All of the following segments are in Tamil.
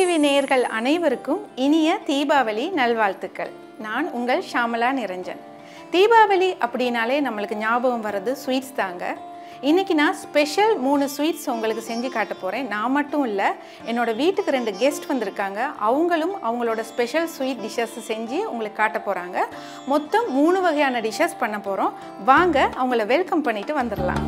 டிவி நேயர்கள் அனைவருக்கும் இனிய தீபாவளி நல்வாழ்த்துக்கள் நான் உங்கள் ஷாமலா நிரஞ்சன் தீபாவளி அப்படின்னாலே நம்மளுக்கு ஞாபகம் வர்றது ஸ்வீட்ஸ் தாங்க இன்னைக்கு நான் ஸ்பெஷல் மூணு ஸ்வீட்ஸ் உங்களுக்கு செஞ்சு காட்ட போகிறேன் நான் மட்டும் இல்லை என்னோட வீட்டுக்கு ரெண்டு கெஸ்ட் வந்திருக்காங்க அவங்களும் அவங்களோட ஸ்பெஷல் ஸ்வீட் டிஷ்ஷஸ் செஞ்சு உங்களுக்கு காட்ட போகிறாங்க மொத்தம் மூணு வகையான டிஷ்ஷஸ் பண்ண போகிறோம் வாங்க அவங்கள வெல்கம் பண்ணிட்டு வந்துடலாம்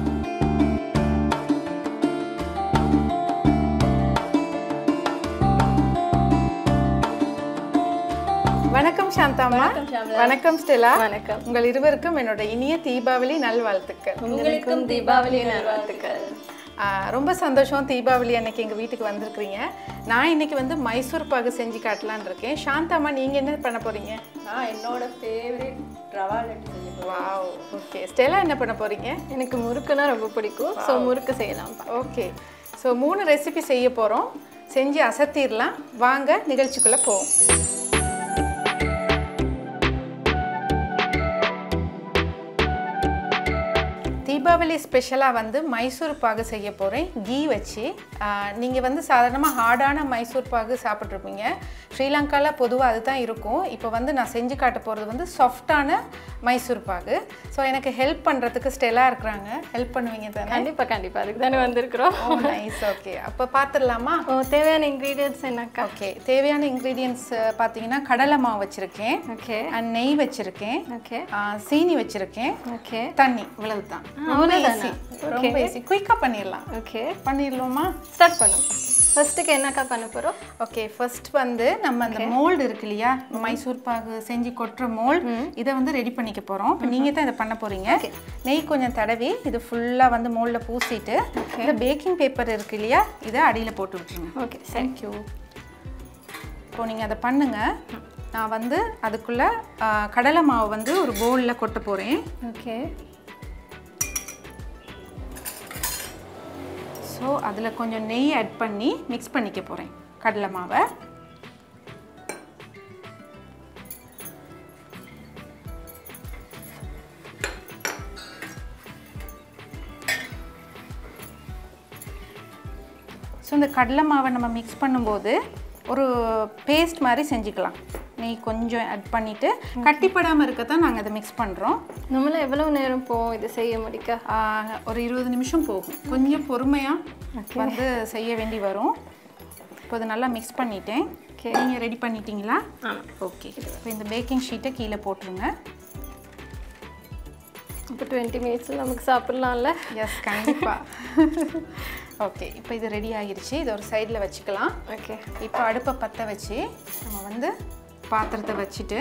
வணக்கம் சாந்தாம்மா வணக்கம் ஷாம்லா. வணக்கம் ஸ்டெலா வணக்கம். உங்கள் இருவருக்கும் என்னோட இனிய தீபாவளி நல்வாழ்த்துக்கள் உங்களுக்கும் தீபாவளி நல்வாழ்த்துக்கள் ஆ, ரொம்ப சந்தோஷம் தீபாவளி அன்னைக்கு எங்கள் வீட்டுக்கு வந்திருக்கிறீங்க நான் இன்னைக்கு வந்து மைசூர் பாகு செஞ்சு காட்டலான்னு இருக்கேன் சாந்தாம்மா நீங்கள் என்ன பண்ண போகிறீங்க நான் என்னோட ஃபேவரட் ரவா லட்டு செய்ய வாவ் ஓகே ஸ்டெலா என்ன பண்ண போகிறீங்க எனக்கு முறுக்குனா ரொம்ப பிடிக்கும் ஸோ முறுக்கு செய்யலாம் ஓகே ஸோ மூணு ரெசிபி செய்ய போகிறோம் செஞ்சு அசத்திடலாம் வாங்க நிகழ்ச்சிக்குள்ளே போவோம் தீபாவளி ஸ்பெஷலாக வந்து மைசூர் பாகு செய்ய போகிறேன் கீ வச்சு நீங்கள் வந்து சாதாரணமாக ஹார்டான மைசூர் பாகு சாப்பிட்ருப்பீங்க ஸ்ரீலங்காவில் பொதுவாக அதுதான் இருக்கும் இப்போ வந்து நான் செஞ்சு காட்ட போகிறது வந்து சாஃப்டான மைசூர் பாகு ஸோ எனக்கு ஹெல்ப் பண்ணுறதுக்கு ஸ்டெல்லாக இருக்கிறாங்க ஹெல்ப் பண்ணுவீங்க தானே கண்டிப்பா கண்டிப்பா அதுக்கு தானே வந்திருக்கிறோம் ஓ நைஸ் ஓகே அப்போ பார்த்துடலாமா ஓ தேவையான இன்க்ரீடியன்ட்ஸ் என்னக்கா ஓகே தேவையான இன்க்ரீடியன்ஸ் பார்த்தீங்கன்னா கடலை மாவு வச்சுருக்கேன் ஓகே அண்ட் நெய் வச்சுருக்கேன் ஓகே சீனி வச்சுருக்கேன் ஓகே தண்ணி இவ்வளவு தான் ரொம்ப அவ்வளவுதானா? ஈஸி ரொம்ப ஈஸி குயிக்காக பண்ணிடலாம் ஓகே பண்ணிடலாமா ஸ்டார்ட் பண்ணுங்க ஃபர்ஸ்ட்டுக்கு என்னக்கா பண்ண போகிறோம் ஓகே ஃபர்ஸ்ட் வந்து நம்ம அந்த மோல்டு இருக்கு இல்லையா மைசூர் பாகு செஞ்சு கொட்டுற மோல்டு இதை வந்து ரெடி பண்ணிக்க போகிறோம் இப்போ நீங்கள் தான் இதை பண்ண போகிறீங்க நெய் கொஞ்சம் தடவி இது ஃபுல்லாக வந்து மோல்டில் பூசிட்டு இந்த பேக்கிங் பேப்பர் இருக்கு இல்லையா இதை அடியில் போட்டு விட்டுருங்க ஓகே தேங்க்யூ இப்போ நீங்கள் அதை பண்ணுங்க நான் வந்து அதுக்குள்ளே கடலை மாவு வந்து ஒரு பவுலில் கொட்ட போகிறேன் ஓகே ஸோ அதில் கொஞ்சம் நெய் ஆட் பண்ணி மிக்ஸ் பண்ணிக்க போகிறேன் கடலை மாவை ஸோ இந்த கடலை மாவை நம்ம மிக்ஸ் பண்ணும்போது ஒரு பேஸ்ட் மாதிரி செஞ்சுக்கலாம் நெய் கொஞ்சம் ஆட் பண்ணிவிட்டு கட்டிப்படாமல் இருக்க தான் நாங்கள் அதை மிக்ஸ் பண்ணுறோம் நம்மள எவ்வளவு நேரம் போவோம் இது செய்ய முடிக்க ஆஹ் ஒரு இருபது நிமிஷம் போகும் கொஞ்சம் பொறுமையாக வந்து செய்ய வேண்டி வரும் இப்போ இது நல்லா மிக்ஸ் பண்ணிட்டேன் நீங்கள் ரெடி பண்ணிட்டீங்களா ஆமாம் ஓகே இப்போ இந்த பேக்கிங் ஷீட்டை கீழே போட்டுருங்க இப்போ டுவெண்ட்டி மினிட்ஸில் நமக்கு சாப்பிட்லாம்ல எஸ் கண்டிப்பாக ஓகே இப்போ இது ரெடி ஆகிருச்சு இது ஒரு சைடில் வச்சுக்கலாம் ஓகே இப்போ அடுப்பை பற்ற வச்சு நம்ம வந்து பாத்திரத்தை வச்சுட்டு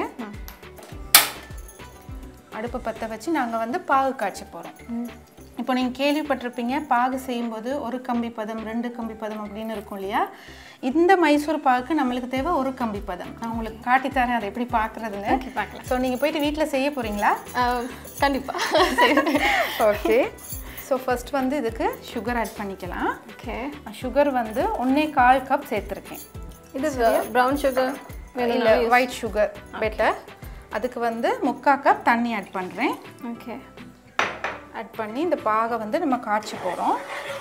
அடுப்பை பற்ற வச்சு நாங்கள் வந்து பாகு காய்ச்ச போகிறோம் இப்போ நீங்கள் கேள்விப்பட்டிருப்பீங்க பாகு செய்யும்போது ஒரு கம்பி பதம் ரெண்டு கம்பி பதம் அப்படின்னு இருக்கும் இல்லையா இந்த மைசூர் பாகுக்கு நம்மளுக்கு தேவை ஒரு கம்பி பதம் நான் உங்களுக்கு காட்டித்தரேன் அதை எப்படி பார்க்குறதுன்னு ஓகே பார்க்கலாம் ஸோ நீங்கள் போயிட்டு வீட்டில் செய்ய போகிறீங்களா கண்டிப்பாக ஓகே ஸோ ஃபர்ஸ்ட் வந்து இதுக்கு சுகர் ஆட் பண்ணிக்கலாம் ஓகே சுகர் வந்து ஒன்றே கால் கப் சேர்த்துருக்கேன் இது ப்ரௌன் சுகர் இல்லை ஒயிட் சுகர் பெட்டர் அதுக்கு வந்து முக்கால் கப் தண்ணி ஆட் பண்ணுறேன் ஓகே ஆட் பண்ணி இந்த பாகை வந்து நம்ம காய்ச்ச போகிறோம்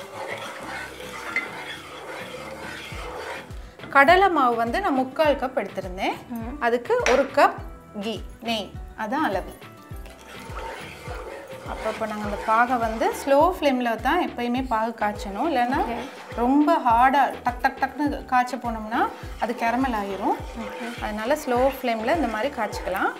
கடலை மாவு வந்து நான் முக்கால் கப் எடுத்திருந்தேன் அதுக்கு ஒரு கப் கீ நெய் அதான் அளவு அப்போ இப்போ நாங்கள் அந்த பாகை வந்து ஸ்லோ ஃப்ளேமில் தான் எப்பயுமே பாகு காய்ச்சணும் இல்லைன்னா ரொம்ப ஹார்டாக டக் டக் டக்னு காய்ச்ச போனோம்னா அது கேரமல் ஆகிரும் அதனால ஸ்லோ ஃப்ளேமில் இந்த மாதிரி காய்ச்சிக்கலாம்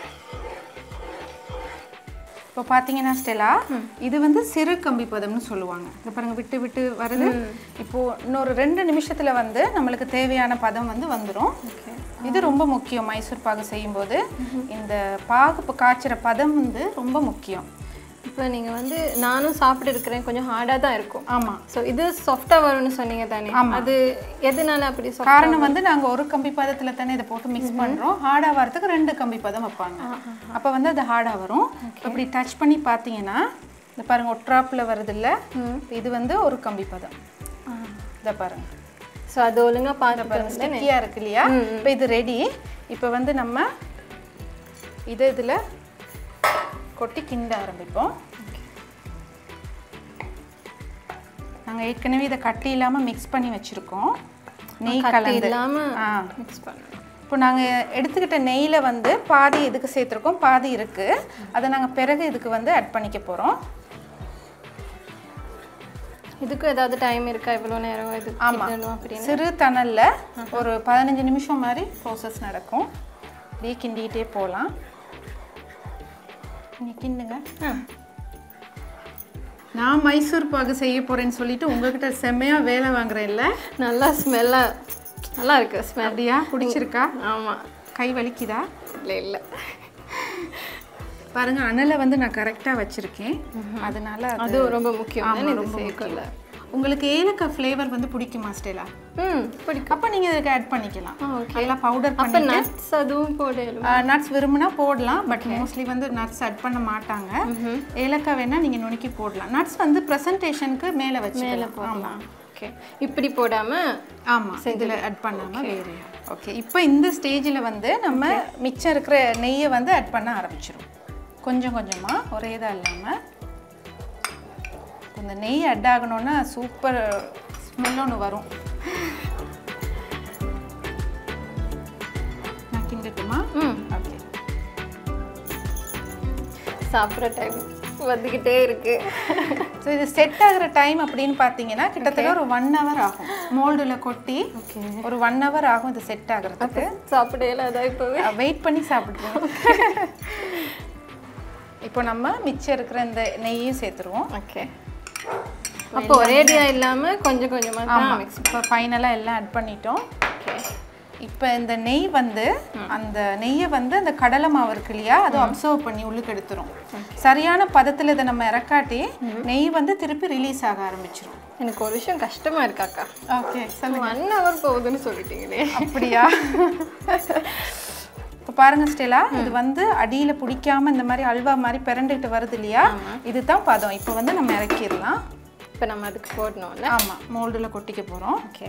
இப்போ பார்த்தீங்கன்னா ஸ்டெலா இது வந்து சிறு கம்பி பதம்னு சொல்லுவாங்க இது பாருங்க விட்டு விட்டு வருது இப்போ இன்னொரு ரெண்டு நிமிஷத்துல வந்து நம்மளுக்கு தேவையான பதம் வந்து வந்துடும் இது ரொம்ப முக்கியம் மைசூர் பாகு செய்யும்போது இந்த பாகு இப்போ காய்ச்சுற பதம் வந்து ரொம்ப முக்கியம் இப்போ நீங்கள் வந்து நானும் சாப்பிட்டு இருக்கிறேன் கொஞ்சம் ஹார்டாக தான் இருக்கும் ஆமாம் ஸோ இது சாஃப்டாக வரும்னு சொன்னீங்க தானே அது எதனால அப்படி soft- காரணம் வந்து நாங்கள் ஒரு கம்பி பதத்துல தானே இதை போட்டு மிக்ஸ் பண்ணுறோம் ஹார்டாக வரதுக்கு ரெண்டு கம்பி பதம் வைப்பாங்க அப்போ வந்து அது ஹார்டாக வரும் இப்படி டச் பண்ணி பார்த்தீங்கன்னா இந்த பாருங்க ஒட்ராப்பில் வருது இல்ல இது வந்து ஒரு கம்பி பதம் இதை பாருங்க ஸோ அது ஒழுங்காக பார்த்து ஸ்டிக்கியாக இருக்கு இல்லையா இப்போ இது ரெடி இப்போ வந்து நம்ம இதை இதில் கொட்டி கிண்ட ஆரம்பிப்போம் நாங்கள் ஏற்கனவே இதை கட்டி இல்லாமல் மிக்ஸ் பண்ணி வச்சுருக்கோம் நெய் கட்டி கலந்து இல்லாம ஆ மிக்ஸ் பண்ணணும் இப்போ நாங்கள் எடுத்துக்கிட்ட நெய்யில் வந்து பாதி இதுக்கு சேர்த்துருக்கோம் பாதி இருக்குது அதை நாங்கள் பிறகு இதுக்கு வந்து ஆட் பண்ணிக்க போகிறோம் இதுக்கும் ஏதாவது டைம் இருக்கா இவ்வளோ நேரம் இது ஆமா. கிண்டணும் அப்படின்னு சிறு தணல்ல ஒரு பதினஞ்சு நிமிஷம் மாதிரி ப்ரோசஸ் நடக்கும் அப்படியே கிண்டிகிட்டே போகலாம் நீங்கள் கிண்டுங்க ஆ. நான் மைசூர் பாகு செய்ய போகிறேன்னு சொல்லிட்டு உங்ககிட்ட செம்மையாக வேலை வாங்குறேன் இல்லை நல்லா ஸ்மெல்லாக நல்லா இருக்கு ஸ்மெல் அப்படியா பிடிச்சிருக்கா ஆமாம் கை வலிக்குதா இல்லை இல்லை பாருங்க அனலை வந்து நான் கரெக்டாக வச்சுருக்கேன் அதனால அது அதுவும் ரொம்ப முக்கியம் ஆமா, தானே இது ரொம்ப சேர்க்கல உங்களுக்கு ஏலக்காய் ஃப்ளேவர் வந்து பிடிக்குமா ஸ்டேலா ம் பிடிக்கும் அப்போ நீங்கள் இதுக்கு ஆட் பண்ணிக்கலாம் ஆ ஓகே நல்லா பவுடர் அப்போ பண்ணி நட்ஸ் அதுவும் போடலும் நட்ஸ் விரும்பினா போடலாம் பட் மோஸ்ட்லி வந்து நட்ஸ் ஆட் பண்ண மாட்டாங்க ஏலக்காய் வேணா நீங்கள் நுணுக்கி போடலாம் நட்ஸ் வந்து ப்ரெசன்டேஷனுக்கு மேலே வச்சு மேலே போடலாம் ஓகே இப்படி போடாமல் ஆமாம் இதில் ஆட் பண்ணாமல் வேறையா ஓகே இப்போ இந்த ஸ்டேஜில் வந்து நம்ம மிச்சம் இருக்கிற நெய்யை வந்து ஆட் பண்ண ஆரம்பிச்சிடும் கொஞ்சம் கொஞ்சமாக ஒரே இதாக இல்லாமல் இந்த நெய் ஆட் ஆகணும்னா சூப்பர் ஸ்மெல் ஒன்று வரும் நான் கிண்டட்டுமா ம் ஓகே சாப்பிட்ற டைம் வந்துக்கிட்டே இருக்கு ஸோ இது செட் ஆகுற டைம் அப்படின்னு பார்த்தீங்கன்னா கிட்டத்தட்ட ஒரு ஒன் ஹவர் ஆகும் மோல்டில் கொட்டி ஓகே ஒரு ஒன் ஹவர் ஆகும் இது செட் ஆகுறதுக்கு சாப்பிடையில அதான் இப்போவே வெயிட் பண்ணி சாப்பிடுவோம் இப்போ நம்ம மிச்சம் இருக்கிற இந்த நெய்யும் சேர்த்துருவோம் ஓகே அப்போ ஒரேடியா இல்லாம கொஞ்சம் கொஞ்சமா தான் ஆமாம் இப்போ ஃபைனலாக எல்லாம் ஆட் பண்ணிட்டோம் ஓகே இப்போ இந்த நெய் வந்து அந்த நெய்யை வந்து அந்த கடலை மாவு இருக்கு இல்லையா அதை அப்சர்வ் பண்ணி உள்ளுக்கு எடுத்துரும் சரியான பதத்தில் இதை நம்ம இறக்காட்டி நெய் வந்து திருப்பி ரிலீஸ் ஆக ஆரம்பிச்சிரும் எனக்கு ஒரு விஷயம் கஷ்டமா இருக்காக்கா ஓகே ஒன் ஹவர் போகுதுன்னு சொல்லிட்டீங்களே அப்படியா இப்போ பாருங்க ஸ்டெலா இது வந்து அடியில பிடிக்காம இந்த மாதிரி அல்வா மாதிரி பிறண்டுகிட்டு வருது இல்லையா இதுதான் பதம் இப்போ வந்து நம்ம இறக்கிடலாம் இப்போ நம்ம அதுக்கு போடணும்ல ஆமா மோல்டில் கொட்டிக்க போறோம் ஓகே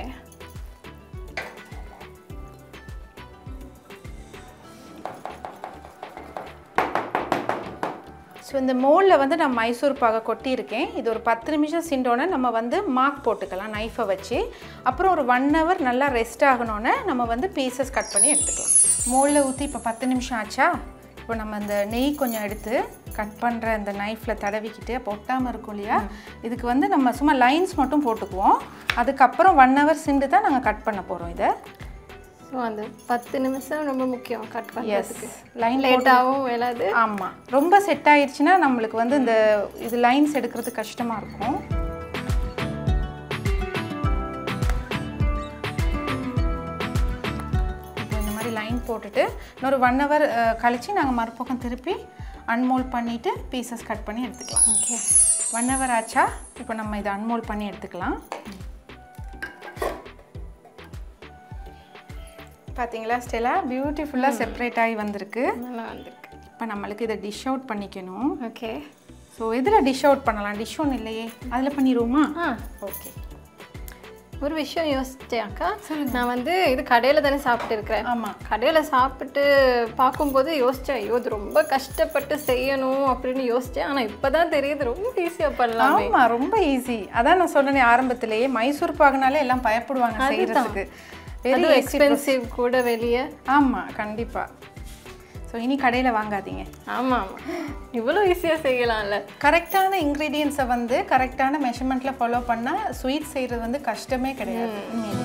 ஸோ இந்த மோல்டில் வந்து நான் மைசூர் பாகை கொட்டியிருக்கேன் இது ஒரு பத்து நிமிஷம் சிண்டோன்னே நம்ம வந்து மார்க் போட்டுக்கலாம் நைஃபை வச்சு அப்புறம் ஒரு ஒன் ஹவர் நல்லா ரெஸ்ட் ஆகணுன்னே நம்ம வந்து பீசஸ் கட் பண்ணி எடுத்துக்கலாம் மோல்டில் ஊற்றி இப்போ பத்து நிமிஷம் ஆச்சா இப்போ நம்ம இந்த நெய் கொஞ்சம் எடுத்து கட் பண்ணுற அந்த நைஃப்பில் தடவிக்கிட்டு அப்போ ஒட்டாமல் இருக்கும் இல்லையா இதுக்கு வந்து நம்ம சும்மா லைன்ஸ் மட்டும் போட்டுக்குவோம் அதுக்கப்புறம் ஒன் ஹவர் சிண்டு தான் நாங்கள் கட் பண்ண போகிறோம் இதை ஸோ அந்த பத்து நிமிஷம் ரொம்ப முக்கியம் கட் எஸ் பண்ணுறதுக்கு லைன் லேட்டாகவும் வேலாது ஆமாம் ரொம்ப செட் ஆயிடுச்சுன்னா நம்மளுக்கு வந்து இந்த இது லைன்ஸ் எடுக்கிறது கஷ்டமாக இருக்கும் இப்போ இந்த மாதிரி லைன் போட்டுட்டு இன்னொரு ஒன் ஹவர் கழிச்சு நாங்கள் மறுபக்கம் திருப்பி அன்மோல்ட் பண்ணிவிட்டு பீசஸ் கட் பண்ணி எடுத்துக்கலாம் ஓகே ஒன் ஹவர் ஆச்சா இப்போ நம்ம இதை அன்மோல்ட் பண்ணி எடுத்துக்கலாம் பார்த்தீங்களா ஸ்டெலா பியூட்டிஃபுல்லாக செப்பரேட் ஆகி வந்திருக்கு நல்லா வந்திருக்கு இப்போ நம்மளுக்கு இதை டிஷ் அவுட் பண்ணிக்கணும் ஓகே ஸோ எதில் டிஷ் அவுட் பண்ணலாம் டிஷ் ஒன்றும் இல்லையே அதில் பண்ணிடுவோமா ஆ ஓகே ஒரு விஷயம் யோசிச்சேன் அக்கா நான் வந்து இது கடையில் தானே சாப்பிட்டு இருக்கிறேன் ஆமாம் கடையில் சாப்பிட்டு பார்க்கும்போது யோசித்தேன் ஐயோ இது ரொம்ப கஷ்டப்பட்டு செய்யணும் அப்படின்னு யோசித்தேன் ஆனால் இப்போ தான் தெரியுது ரொம்ப ஈஸியாக பண்ணலாம் ஆமாம் ரொம்ப ஈஸி அதான் நான் சொன்னேனே ஆரம்பத்திலேயே மைசூர் பாகுனாலே எல்லாம் பயப்படுவாங்க செய்யறதுக்கு வெரி அதுவும் எக்ஸ்பென்சிவ் கூட வெளியே ஆமாம் கண்டிப்பாக ஸோ இனி கடையில் வாங்காதீங்க ஆமாம் ஆமாம் இவ்வளோ ஈஸியாக செய்யலாம்ல கரெக்டான இன்க்ரீடியன்ஸை வந்து கரெக்டான மெஷர்மெண்ட்டில் ஃபாலோ பண்ணால் ஸ்வீட் செய்கிறது வந்து கஷ்டமே கிடையாது உண்மையிலே.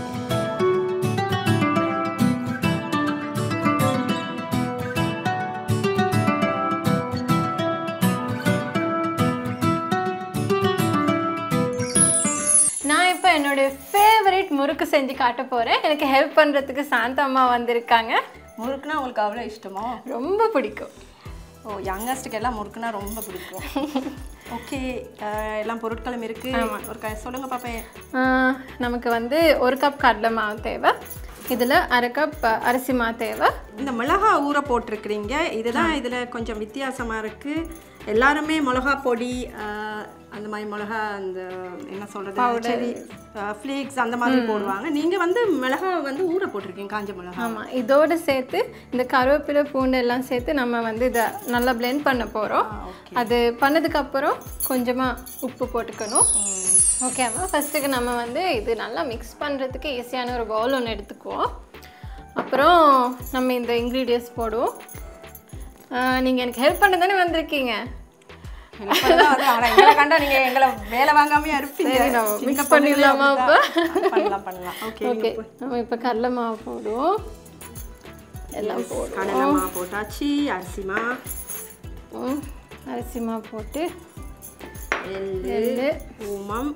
நான் இப்போ என்னுடைய ஃபேவரட் முறுக்கு செஞ்சு காட்ட போகிறேன் எனக்கு ஹெல்ப் பண்ணுறதுக்கு சாந்தா அம்மா வந்திருக்காங்க முறுக்குனா உங்களுக்கு அவ்வளோ இஷ்டமோ ரொம்ப பிடிக்கும் ஓ யங்கஸ்ட்டுக்கு எல்லாம் முறுக்குனா ரொம்ப பிடிக்கும் ஓகே எல்லாம் பொருட்களும் இருக்கு ஒரு க சொல்லுங்க பாப்பேன் ஆஹ், நமக்கு வந்து ஒரு கப் கடலை மாவு தேவை இதில் அரை கப் அரிசி மாவு தேவை இந்த மிளகா ஊற போட்டிருக்கிறீங்க இதுதான் இதில் கொஞ்சம் வித்தியாசமா இருக்கு எல்லாருமே மிளகா பொடி அஹ், அந்த மாதிரி மிளகா அந்த என்ன சொல்றது செடி ஃப்ளேக்ஸ் அந்த மாதிரி போடுவாங்க நீங்க வந்து மிளகா வந்து ஊற போட்டிருக்கீங்க காஞ்ச மிளகா ஆமாம் இதோடு சேர்த்து இந்த கருவேப்பிலை பூண்டு எல்லாம் சேர்த்து நம்ம வந்து இதை நல்லா blend பண்ண போகிறோம் அது பண்ணதுக்கப்புறம் கொஞ்சமாக உப்பு போட்டுக்கணும் ஓகேம்மா ஃபஸ்ட்டுக்கு நம்ம வந்து இது நல்லா மிக்ஸ் பண்ணுறதுக்கு ஈஸியான ஒரு பவுல் ஒன்று எடுத்துக்குவோம் அப்புறம் நம்ம இந்த இன்க்ரீடியன்ஸ் போடுவோம் நீங்கள் எனக்கு ஹெல்ப் பண்ண தானே வந்திருக்கீங்க ஆனா எங்களை கண்டா நீங்க எங்களை வேலை வாங்காமயே இருப்பீங்க சரி, நம்ம சின்ன mix பொண்ணுங்களே பண்ணிடலாமா அப்படிதான். பண்ணலாம் பண்ணலாம் ஓகே ஓகே நம்ம இப்போ கடலை மாவு போடுவோம் எல்லாம் போடுவோம் கடலை மாவு போட்டாச்சு அரிசி மா ம், அரிசி மாவு போட்டு எள்ளு எள்ளு ஓமம்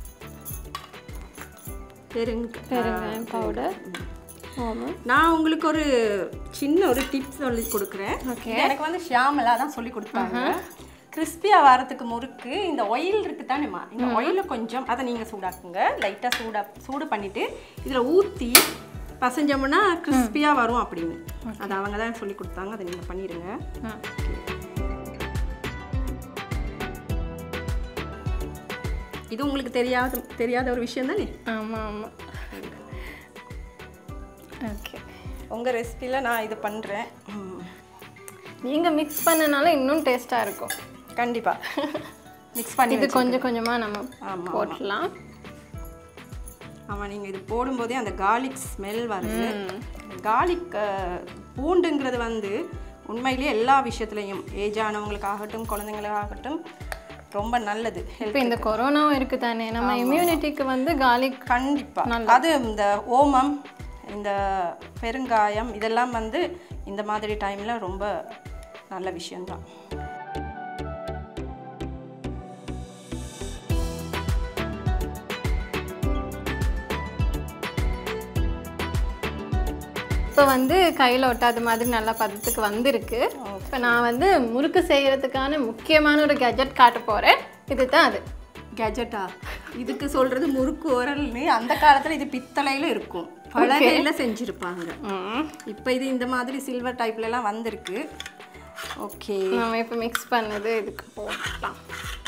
பெருங்க பெருங்காயம் பவுடர் ஓமம் நான் உங்களுக்கு ஒரு சின்ன ஒரு டிப்ஸ் சொல்லி கொடுக்குறேன் Okay. இது எனக்கு வந்து ஷியாமலா தான் சொல்லி கொடுத்தாங்க கிறிஸ்பியாக வரதுக்கு முறுக்கு இந்த ஒயில் இருக்கு தானேம்மா இந்த ஒயில கொஞ்சம் அதை நீங்கள் சூடாக்குங்க லைட்டாக சூடா சூடு பண்ணிட்டு இதில் ஊற்றி பசஞ்சோம்னா கிறிஸ்பியாக வரும் அப்படின்னு அது அவங்க தான் சொல்லி கொடுத்தாங்க அதை நீங்கள் பண்ணிடுங்க ம். இது உங்களுக்கு தெரியாத தெரியாத ஒரு விஷயம் தானே ஆமாம் ஆமாம் ஓகே உங்கள் ரெசிபியில் நான் இது பண்ணுறேன் நீங்கள் மிக்ஸ் பண்ணனால இன்னும் டேஸ்ட்டாக இருக்கும் கண்டிப்பாக மிக்ஸ் பண்ணி இது கொஞ்சம் கொஞ்சமாக நம்ம ஆமா, போடலாம் ஆமாம் நீங்கள் இது போடும்போதே அந்த கார்லிக் ஸ்மெல் வருது கார்லிக் பூண்டுங்கிறது வந்து உண்மையிலேயே எல்லா விஷயத்துலையும் ஏஜ் ஆனவங்களுக்காகட்டும் குழந்தைங்களுக்காகட்டும் ரொம்ப நல்லது இப்போ இந்த கொரோனாவும் இருக்குது தானே நம்ம இம்யூனிட்டிக்கு வந்து கார்லிக் கண்டிப்பாக அது இந்த ஓமம் இந்த பெருங்காயம் இதெல்லாம் வந்து இந்த மாதிரி டைமில் ரொம்ப நல்ல விஷயம்தான் இப்போ வந்து கையில் ஒட்டாத மாதிரி நல்லா பதத்துக்கு வந்திருக்கு இப்போ நான் வந்து முறுக்கு செய்கிறதுக்கான முக்கியமான ஒரு கெஜெட் காட்ட போகிறேன் இதுதான் அது கெஜெட்டா இதுக்கு சொல்கிறது முறுக்கு உரல்னு அந்த காலத்தில் இது பித்தளையில் இருக்கும் பலகையில் செஞ்சுருப்பாங்க இப்போ இது இந்த மாதிரி சில்வர் டைப்லலாம் வந்திருக்கு ஓகே நம்ம இப்போ மிக்ஸ் பண்ணது இதுக்கு போடலாம்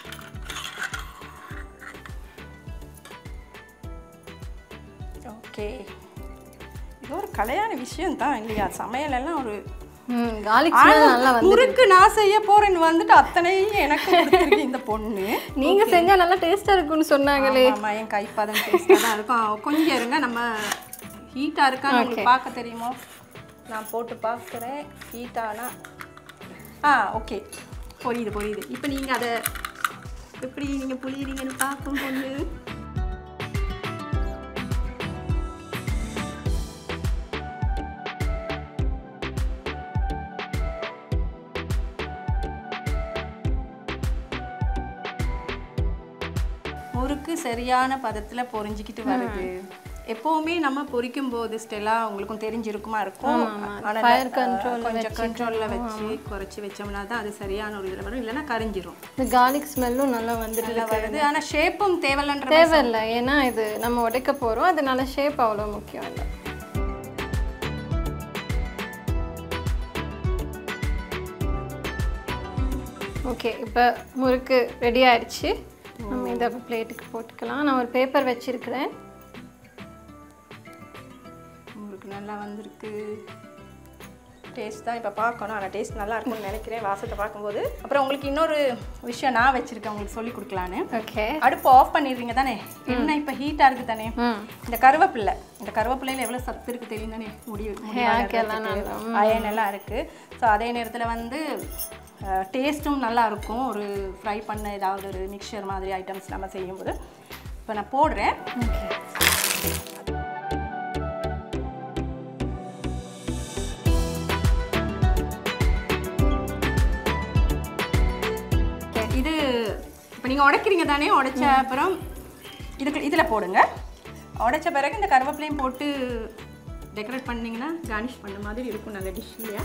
ஓகே இது ஒரு கலையான விஷயம் தான் இல்லையா சமையலெல்லாம் ஒரு ம் கார்லிக் ஸ்மெல் நல்லா வந்து முறுக்கு நான் செய்ய போறேன்னு வந்துட்டு அத்தனையும் எனக்கு கொடுத்துருக்கு இந்த பொண்ணு நீங்கள் செஞ்சால் நல்லா டேஸ்ட்டாக இருக்கும்னு சொன்னாங்களே ஆமா என் கைப்பதம் டேஸ்ட்டாக தான் இருக்கும் ஆ, கொஞ்சம் இருங்க நம்ம ஹீட்டாக இருக்கான்னு உங்களுக்கு பார்க்க தெரியுமோ நான் போட்டு பார்க்குறேன் ஹீட்டானா ஆ ஓகே புரியுது புரியுது இப்போ நீங்கள் அதை எப்படி நீங்கள் புளியுறீங்கன்னு பார்க்கும் பொண்ணு முறுக்கு சரியான பதத்தில் பொரிஞ்சிக்கிட்டு வருது எப்போவுமே நம்ம பொரிக்கும் போது ஸ்டெல்லா உங்களுக்கும் தெரிஞ்சிருக்குமா இருக்கும் ஆனா, Fire அஹ், control கொஞ்சம் கண்ட்ரோலில் வச்சு குறைச்சி வச்சோம்னா தான் அது சரியான ஒரு இதில் வரும் இல்லைன்னா கரைஞ்சிரும் இந்த கார்லிக் ஸ்மெல்லும் நல்லா வந்துட்டு நல்லா வருது ஆனால் ஷேப்பும் தேவையில்லைன்ற தேவையில்லை ஏன்னா இது நம்ம உடைக்க போகிறோம் அதனால ஷேப் அவ்வளோ முக்கியம் இல்லை ஓகே இப்போ முறுக்கு ரெடி ஆயிடுச்சு நம்ம இதை பிளேட்டுக்கு போட்டுக்கலாம் நான் ஒரு பேப்பர் வச்சிருக்கிறேன் உங்களுக்கு நல்லா வந்திருக்கு டேஸ்ட் தான் இப்போ பார்க்கணும் ஆனால் டேஸ்ட் நல்லா இருக்கும்னு நினைக்கிறேன் வாசத்தை பார்க்கும்போது அப்புறம் உங்களுக்கு இன்னொரு விஷயம் நான் வச்சுருக்கேன் உங்களுக்கு சொல்லி கொடுக்கலான்னு ஓகே அடுப்பு ஆஃப் பண்ணிடுறீங்க தானே என்ன இப்போ ஹீட்டாக இருக்குது தானே ம் இந்த கருவேப்பில்லை இந்த கருவேப்பிலையில் எவ்வளோ சத்து இருக்குது தெரியும் தானே முடி ஹேர்க்கெல்லாம் நல்லா, அயன் எல்லாம் இருக்குது ஸோ அதே நேரத்தில் வந்து டேஸ்ட்டும் நல்லா இருக்கும் ஒரு ஃப்ரை பண்ண ஏதாவது ஒரு மிக்சர் மாதிரி ஐட்டம்ஸ் நம்ம செய்யும்போது இப்போ நான் போடுறேன் ஓகே இது இப்போ நீங்கள் உடைக்கிறீங்க தானே உடைச்ச அப்புறம் இதுக்கு இதில் போடுங்க உடைச்ச பிறகு இந்த கருவேப்பிலையும் போட்டு டெக்கரேட் பண்ணீங்கன்னா கார்னிஷ் பண்ண மாதிரி இருக்கும் நல்ல டிஷ் இல்லையா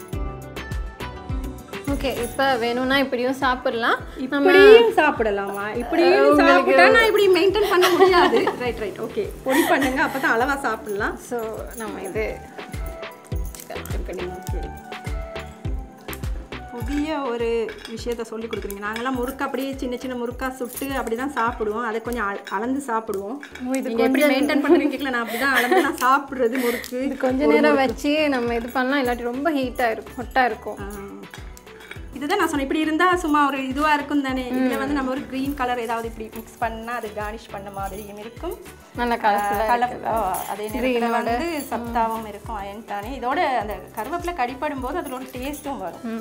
ஓகே இப்போ வேணும்னா இப்படியும் சாப்பிடலாம் இப்படியும் சாப்பிடலாமா இப்படியும் சாப்பிட்டா நான் இப்படி மெயின்டைன் பண்ண முடியாது ரைட் ரைட் ஓகே பொடி பண்ணுங்க அப்போ தான் அளவாக சாப்பிடலாம் ஸோ நம்ம இது ஓகே புதிய ஒரு விஷயத்த சொல்லி கொடுக்குறீங்க நாங்கெல்லாம் முறுக்கு அப்படியே சின்ன சின்ன முறுக்கா சுட்டு அப்படி தான் சாப்பிடுவோம் அதை கொஞ்சம் அள- அளந்து சாப்பிடுவோம் நீங்கள் எப்படி மெயின்டைன் பண்ணுறீங்க நான் அப்படி தான் அளந்து நான் சாப்பிட்றது முறுக்கு இது கொஞ்ச நேரம் வச்சு நம்ம இது பண்ணலாம் இல்லாட்டி ரொம்ப ஹீட்டாக இருக்கும் ஹொட்டாக இருக்கும் ஆ. இது இதுதான் நான் சொன்னேன் இப்படி இருந்தா சும்மா ஒரு இதுவா இருக்கும் தானே இதுல வந்து நம்ம ஒரு க்ரீன் கலர் ஏதாவது இப்படி மிக்ஸ் பண்ணா அது கார்னிஷ் பண்ண மாதிரியும் இருக்கும் நல்ல கலர்ஃபுல்லாக கலர் அதே நேரத்தில் வந்து சத்தாவும் இருக்கும் அயன் தானே இதோட அந்த கருவேப்பிலை கடிப்படும் போது அதில் ஒரு டேஸ்ட்டும் வரும்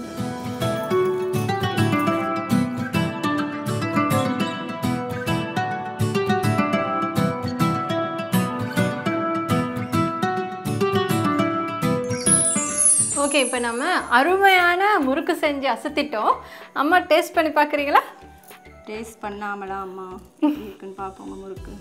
ஓகே இப்போ நம்ம அருமையான முறுக்கு செஞ்சு அசத்திட்டோம் அம்மா டேஸ்ட் பண்ணி பார்க்குறீங்களா டேஸ்ட் பண்ணாமலா அம்மா எப்படி இருக்குன்னு பார்ப்போம் முறுக்கு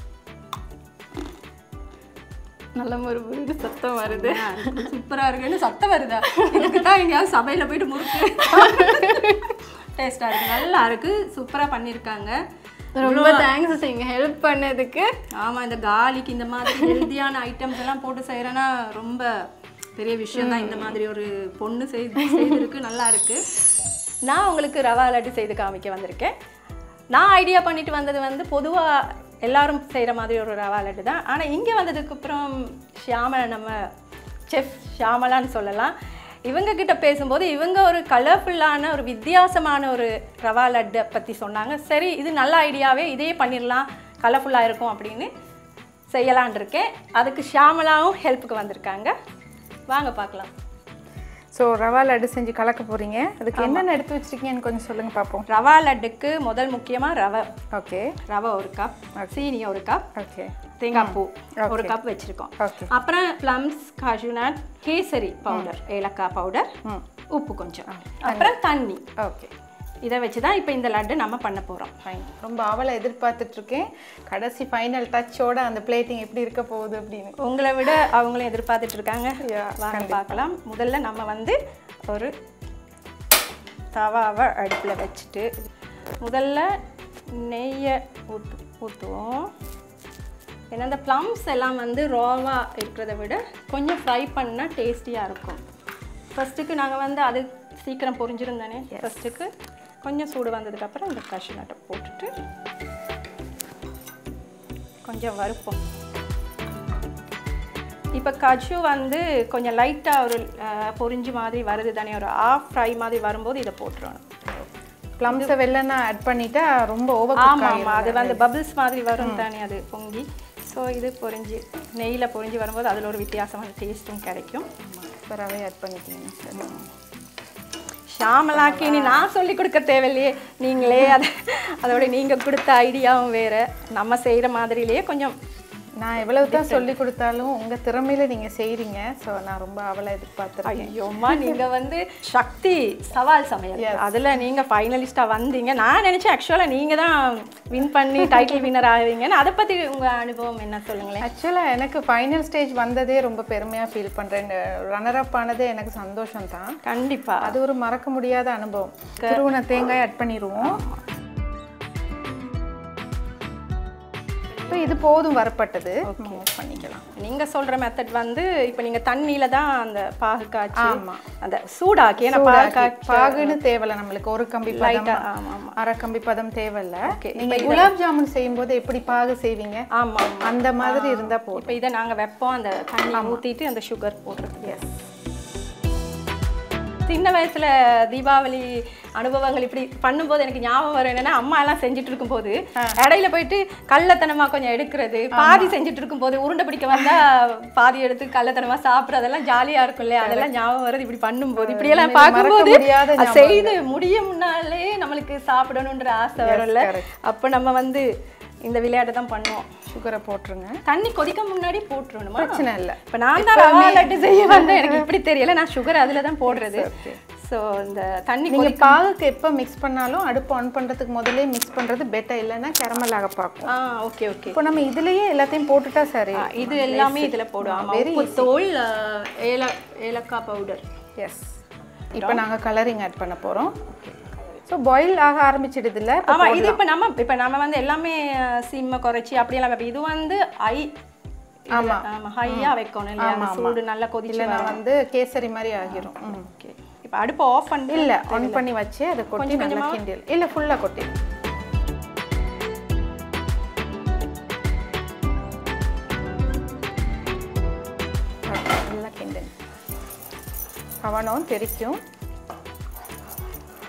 நல்ல ஒரு முறுக்கு சத்தம் வருது சூப்பரா இருக்குன்னு சத்தம் வருதா எனக்கு தான் எங்கேயாவது சபையில போயிட்டு முறுக்கு டேஸ்டா இருக்கு நல்லா இருக்கு சூப்பரா பண்ணியிருக்காங்க ரொம்ப தேங்க்ஸ் நீங்கள் ஹெல்ப் பண்ணதுக்கு ஆமா இந்த காலிக்கு இந்த மாதிரி ஹெல்தியான ஐட்டம்ஸ் எல்லாம் போட்டு செய்யறேன்னா ரொம்ப பெரிய விஷயம் தான் இந்த மாதிரி ஒரு பொண்ணு செய்து செய்திருக்கு நல்லா இருக்கு நான் உங்களுக்கு ரவா லட்டு செய்து காமிக்க வந்திருக்கேன் நான் ஐடியா பண்ணிட்டு வந்தது வந்து பொதுவா எல்லாரும் செய்கிற மாதிரி ஒரு ரவா லட்டு தான் ஆனால் இங்கே வந்ததுக்கு அப்புறம் ஷியாமலை நம்ம செஃப் ஷியாமலான்னு சொல்லலாம் இவங்க கிட்ட பேசும்போது இவங்க ஒரு கலர்ஃபுல்லான ஒரு வித்தியாசமான ஒரு ரவா லட்டை பற்றி சொன்னாங்க சரி இது நல்ல ஐடியாவே இதே பண்ணிடலாம் கலர்ஃபுல்லாக இருக்கும் அப்படின்னு செய்யலான் இருக்கேன் அதுக்கு ஷியாமலாவும் ஹெல்ப்புக்கு வந்திருக்காங்க வாங்க பார்க்கலாம் ஸோ ரவா லட்டு செஞ்சு கலக்க போறீங்க அதுக்கு என்னென்ன எடுத்து வச்சிருக்கீங்கன்னு கொஞ்சம் சொல்லுங்க பார்ப்போம் ரவா லட்டுக்கு முதல் முக்கியமாக ரவை ஓகே ரவை ஒரு கப் சீனி ஒரு கப் ஓகே தேங்காய் பூ ஒரு கப் வச்சுருக்கோம் ஓகே அப்புறம் ப்ளம்ஸ் காஜுநட் கேசரி பவுடர் ஏலக்காய் பவுடர் உப்பு கொஞ்சம் அப்புறம் தண்ணி ஓகே இதை வச்சு தான் இப்போ இந்த லட்டு நம்ம பண்ண போகிறோம் ஃபைன் ரொம்ப ஆவலை எதிர்பார்த்துட்டு இருக்கேன் கடைசி ஃபைனல் டச்சோட அந்த பிளேட்டிங் எப்படி இருக்க போகுது அப்படின்னு உங்களை விட அவங்களும் எதிர்பார்த்துட்டு இருக்காங்க வாங்க பார்க்கலாம் முதல்ல நம்ம வந்து ஒரு தவாவை அடுப்பில் வச்சுட்டு முதல்ல நெய்யை ஊற்று ஊற்றுவோம் ஏன்னா இந்த ப்ளம்ஸ் எல்லாம் வந்து ராவாக இருக்கிறத விட கொஞ்சம் ஃப்ரை பண்ணால் டேஸ்டியாக இருக்கும் ஃபஸ்ட்டுக்கு நாங்கள் வந்து அது சீக்கிரம் பொரிஞ்சிரும் தானே ஃபஸ்ட்டுக்கு கொஞ்சம் சூடு வந்ததுக்கப்புறம் இந்த கஷு நட்டை போட்டுட்டு கொஞ்சம் வறுப்போம் இப்போ கஜு வந்து கொஞ்சம் லைட்டாக ஒரு அஹ், பொரிஞ்சு மாதிரி வருது தானே ஒரு ஆஃப் ஃப்ரை மாதிரி வரும்போது இதை போட்டுருவோம் ப்ளம்ஸை வெள்ளனா ஆட் பண்ணிட்டா ரொம்ப ஓவர் ஆமாம் ஆமாம் அது வந்து பபிள்ஸ் மாதிரி வரும் தானே அது பொங்கி ஸோ இது பொரிஞ்சு நெய்யில் பொரிஞ்சு வரும்போது அதில் ஒரு வித்தியாசமான டேஸ்ட்டும் கிடைக்கும் இப்போ ரவை ஆட் பண்ணிட்டீங்க சரி ஷாமலாக்கு இனி நான் சொல்லி கொடுக்க தேவையில்லையே நீங்களே அதை அதோட நீங்கள் கொடுத்த ஐடியாவும் வேறு நம்ம செய்கிற மாதிரிலேயே கொஞ்சம் நான் எவ்வளவு தான் சொல்லி கொடுத்தாலும் உங்க திறமையில நீங்க செய்றீங்க ஸோ நான் ரொம்ப அவளை எதிர்பார்த்துருக்கேன் ஐயோம்மா நீங்கள் வந்து சக்தி சவால் சமையல் அதில் நீங்கள் ஃபைனலிஸ்ட்டாக வந்தீங்க நான் நினச்சேன் ஆக்சுவலாக நீங்கள் தான் வின் பண்ணி டைட்டில் வின்னர் ஆவீங்கன்னு அதை பற்றி உங்கள் அனுபவம் என்ன சொல்லுங்களேன் ஆக்சுவலாக எனக்கு ஃபைனல் ஸ்டேஜ் வந்ததே ரொம்ப பெருமையாக ஃபீல் பண்ணுறேன் ரன்னர் அப் ஆனதே எனக்கு சந்தோஷம் தான் கண்டிப்பாக அது ஒரு மறக்க முடியாத அனுபவம் திருவுண தேங்காய் ஆட் பண்ணிடுவோம் இப்போ இது போதும் வரப்பட்டது நம்ம off பண்ணிக்கலாம் நீங்கள் சொல்கிற மெத்தட் வந்து இப்போ நீங்கள் தண்ணியில் தான் அந்த பாகு காய்ச்சி ஆமா. அந்த சூடாக்கி ஏன்னா பாகு காய்ச்சி பாகுன்னு தேவையில்ல நம்மளுக்கு ஒரு கம்பி பதம் ஆமாம் ஆமாம் அரை கம்பி பதம் தேவையில்ல Okay, நீங்க குலாப் ஜாமுன் செய்யும்போது எப்படி பாகு செய்வீங்க ஆமாம் அந்த மாதிரி இருந்தா போதும் இப்போ இதை நாங்கள் வைப்போம் அந்த தண்ணி ஊற்றிட்டு அந்த சுகர் போடுறது சின்ன வயசுல தீபாவளி அனுபவங்கள் இப்படி பண்ணும்போது எனக்கு ஞாபகம் வரும் என்னன்னா அம்மா எல்லாம் செஞ்சுட்டு இருக்கும்போது இடையில போயிட்டு கள்ளத்தனமா கொஞ்சம் எடுக்கிறது பாதி செஞ்சுட்டு இருக்கும்போது உருண்டை பிடிக்க வந்தா பாதி எடுத்து கள்ளத்தனமா சாப்பிட்றதெல்லாம் ஜாலியா இருக்கும் இல்லையா அதெல்லாம் ஞாபகம் வருது இப்படி பண்ணும்போது இப்படி எல்லாம் உண்மையிலே மறக்க பார்க்கும்போது முடியாத அது செய்து முடிய முன்னாலே நம்மளுக்கு சாப்பிடணுன்ற ஆசை வரும்ல correct. அப்போ நம்ம வந்து இந்த விளையாட்டை தான் பண்ணுவோம் சுகரை போட்டுருங்க தண்ணி கொதிக்க முன்னாடி போட்டுருணுமா பிரச்சனை இல்லை இப்போ நான் தான் ரவா லட்டு செய்ய வந்தேன் எனக்கு இப்படி தெரியல நான் சுகர் அதில் தான் போடுறது ஸோ இந்த தண்ணி நீங்க பாகுக்கு எப்போ மிக்ஸ் பண்ணாலும் அடுப்பு ஆன் பண்றதுக்கு முதல்ல மிக்ஸ் பண்றது பெட்டர் இல்லைன்னா கேரமல் ஆக பார்க்கும் ஆ ஓகே ஓகே இப்போ நம்ம இதுலயே எல்லாத்தையும் போட்டுட்டா சரி இது எல்லாமே இதில் போடுவோம் ஆமா, உப்பு தோல் ஆ, ஏல ஏலக்காய் பவுடர் எஸ் இப்போ நாங்க கலரிங் ஆட் பண்ண போறோம் ஸோ பாயில் ஆக ஆரம்பிச்சிடுது இல்ல ஆமா இது இப்போ நம்ம இப்போ நம்ம வந்து எல்லாமே சிம்மை குறைச்சி அப்படியெல்லாம் வைப்போம் இது வந்து ஐ ஆமா. ஆமா ஹையா வைக்கணும் இல்லையா அந்த சூடு நல்லா கொதிச்சு இல்லைன்னா வந்து கேசரி மாதிரி ஆகிரும் ம். ஓகே இப்போ அடுப்பை ஆஃப் பண்ணி இல்ல ஆன் பண்ணி வச்சு அதை கொட்டி நல்லா கிண்டில் இல்ல ஃபுல்லா கொட்டி நல்லா கிண்டுங்க கவனம் தெரிக்கும்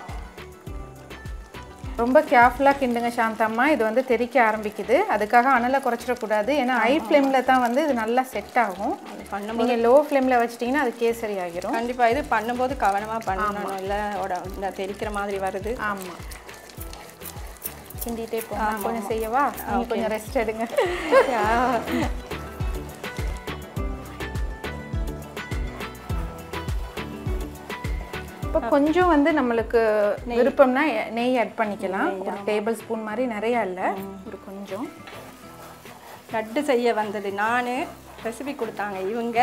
ரொம்ப கேர்ஃபுல்லாக கிண்டுங்க சாந்தம்மா இது வந்து தெறிக்க ஆரம்பிக்குது அதுக்காக அனலை குறைச்சிடக்கூடாது ஏன்னா ஹை ஃப்ளேமில் தான் வந்து இது நல்லா செட் ஆகும் நீங்கள் லோ ஃப்ளேமில் வச்சிட்டிங்கன்னா அது கேசரி ஆகிரும் கண்டிப்பா இது பண்ணும்போது கவனமா பண்ணணும் இல்லை உட- இந்த தெரிக்கிற மாதிரி வருது ஆமாம் கிண்டிகிட்டே போங்க கொஞ்சம் செய்யவா நீங்கள் கொஞ்சம் ரெஸ்ட் எடுங்க இப்போ கொஞ்சம் வந்து நம்மளுக்கு விருப்பம்னா எ- நெய் ஆட் பண்ணிக்கலாம் ஒரு டேபிள் ஸ்பூன் மாதிரி நிறையா இல்லை ஒரு கொஞ்சம் லட்டு செய்ய வந்தது நான் ரெசிபி கொடுத்தாங்க இவங்க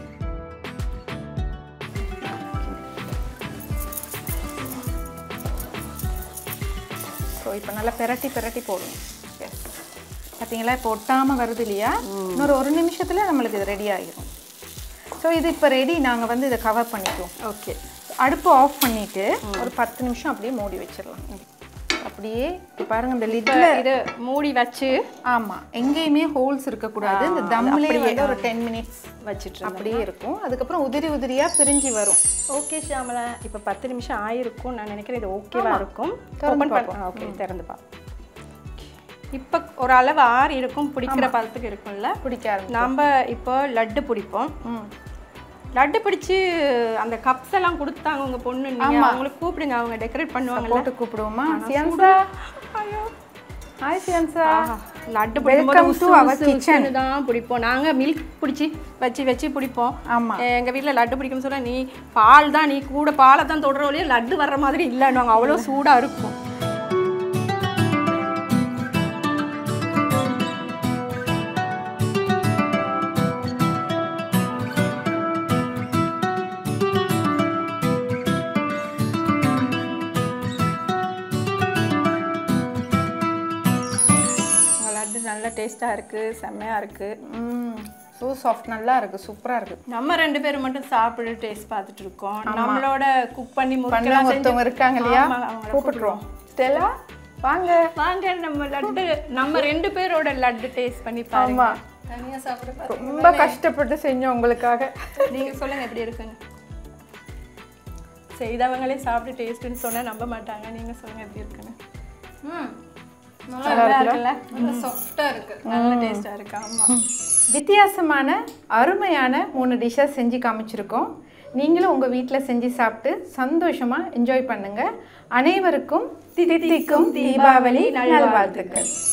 ஸோ இப்போ நல்லா பெரட்டி பெரட்டி போடணும் எஸ் பார்த்தீங்களா இப்போ ஒட்டாமல் வருது இல்லையா இன்னொரு ஒரு நிமிஷத்தில் நம்மளுக்கு இது ரெடி ஆகிடும் ஸோ இது இப்போ ரெடி நாங்கள் வந்து இதை கவர் பண்ணிக்குவோம் ஓகே அடுப்பு ஆஃப் பண்ணிட்டு ஒரு பத்து நிமிஷம் அப்படியே மூடி வச்சிடலாம் அப்படியே இப்போ பாருங்க இந்த லிட்டில் இது மூடி வச்சு ஆமாம் எங்கேயுமே ஹோல்ஸ் இருக்கக்கூடாது இந்த தம்லேயே வந்து ஒரு டென் மினிட்ஸ் வச்சுட்டு அப்படியே இருக்கும் அதுக்கப்புறம் உதிரி உதிரியாக பிரிஞ்சு வரும் ஓகே ஷியாமலா இப்போ பத்து நிமிஷம் ஆயிருக்கும் நான் நினைக்கிறேன் இது ஓகேவா இருக்கும் ஓப்பன் பண்ண ஓகே திறந்து பா இப்போ ஒரு அளவு ஆறு இருக்கும் பிடிக்கிற பதத்துக்கு இருக்கும்ல பிடிக்க ஆரம்பிச்சு நம்ம இப்போ லட்டு பிடிப்போம் ம் லட்டு பிடிச்சு அந்த கப்ஸ் எல்லாம் கொடுத்தாங்க உங்க பொண்ணு நீங்க அவங்களுக்கு கூப்பிடுங்க அவங்க டெக்கரேட் பண்ணுவாங்கல்ல போட்டு கூப்பிடுவோமா சியன்சா ஹாய் சியன்சா ஆஹா, லட்டு Welcome பிடிக்கும்போது to உசு, our உசு, kitchen. உசுன்னு தான் பிடிப்போம் நாங்க மில்க் பிடிச்சி வச்சு வச்சு பிடிப்போம் ஆமா எங்க வீட்ல லட்டு பிடிக்கும்னு சொல்ல நீ பால் தான் நீ கூட பாலை தான் தொடுற வழியே லட்டு வர்ற மாதிரி இல்லைன்னு அவ்வளோ சூடா இருக்கும் உங்க லட்டு நல்ல டேஸ்டா இருக்கு செம்மையா இருக்கு ம் ஸோ சாஃப்ட் நல்லா இருக்கு சூப்பரா இருக்கு நம்ம ரெண்டு பேரும் மட்டும் சாப்பிட்டு டேஸ்ட் பார்த்துட்டு இருக்கோம் நம்மளோட குக் பண்ணி பண்ண முடிக்கலாம் ஒருத்தவங்க இருக்காங்க இல்லையா ஆமா, அவங்கள கூப்பிட்டுருவோம் ஸ்டெல்லா வாங்க வாங்க நம்ம லட்டு நம்ம ரெண்டு பேரோட லட்டு டேஸ்ட் பண்ணி பாருங்க ஆமா தனியாக சாப்பிட பாரு. ரொம்ப கஷ்டப்பட்டு செஞ்சோம் உங்களுக்காக நீங்க சொல்லுங்க எப்படி இருக்குன்னு செய்தவங்களே சாப்பிட்டு டேஸ்ட்னு சொன்னா நம்ப மாட்டாங்க நீங்க சொல்லுங்க எப்படி இருக்குன்னு ம் நல்லா இருக்குல்ல நல்லா சாஃப்டாக இருக்கு நல்ல டேஸ்டா இருக்கு ஆமா வித்தியாசமான அருமையான மூணு டிஷ்ஷஸ் செஞ்சு காமிச்சிருக்கோம் நீங்களும் உங்கள் வீட்டில் செஞ்சு சாப்பிட்டு சந்தோஷமாக என்ஜாய் பண்ணுங்க அனைவருக்கும் திதிக்கும் தீபாவளி நல்வாழ்த்துக்கள்